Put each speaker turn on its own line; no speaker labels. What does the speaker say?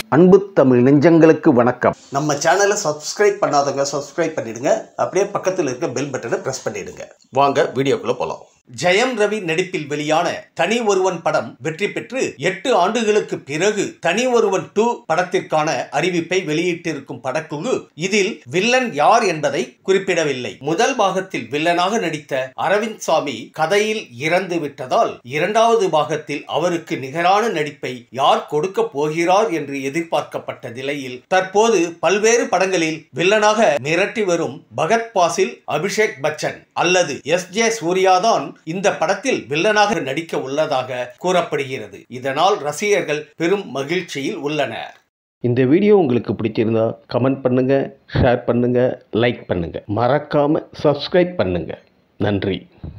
அன்பு தமிழ் நெஞ்சங்களுக்கு வணக்கம்
நம்ம சேனலை சப்ஸ்கிரைப் பண்ணாதவங்க சப்ஸ்கிரைப் பண்ணிடுங்க அப்படியே பக்கத்தில் இருக்க பெல் பட்டனை பிரஸ் பண்ணிடுங்க வாங்க வீடியோக்குள்ள போலாம் ஜெயம் ரவி நடிப்பில் வெளியான தனி ஒருவன் படம் வெற்றி பெற்று எட்டு ஆண்டுகளுக்கு பிறகு தனி ஒருவன் டூ படத்திற்கான அறிவிப்பை வெளியிட்டிருக்கும் படக்குழு இதில் வில்லன் யார் என்பதை குறிப்பிடவில்லை முதல் பாகத்தில் வில்லனாக நடித்த அரவிந்த் சாமி கதையில் இறந்து விட்டதால் இரண்டாவது பாகத்தில் அவருக்கு நிகரான நடிப்பை யார் கொடுக்க போகிறார் என்று எதிர்பார்க்கப்பட்ட நிலையில் தற்போது பல்வேறு படங்களில் வில்லனாக மிரட்டி வரும் பகத் பாசில் அபிஷேக் பச்சன் அல்லது எஸ் ஜே சூர்யாதான் இந்த படத்தில் வில்லனாக நடிக்க உள்ளதாக கூறப்படுகிறது இதனால் ரசிகர்கள் பெரும் மகிழ்ச்சியில் உள்ளனர்
இந்த வீடியோ உங்களுக்கு பிடிச்சிருந்தா கமெண்ட் பண்ணுங்க ஷேர் பண்ணுங்க லைக் பண்ணுங்க மறக்காம சப்ஸ்கிரைப் பண்ணுங்க நன்றி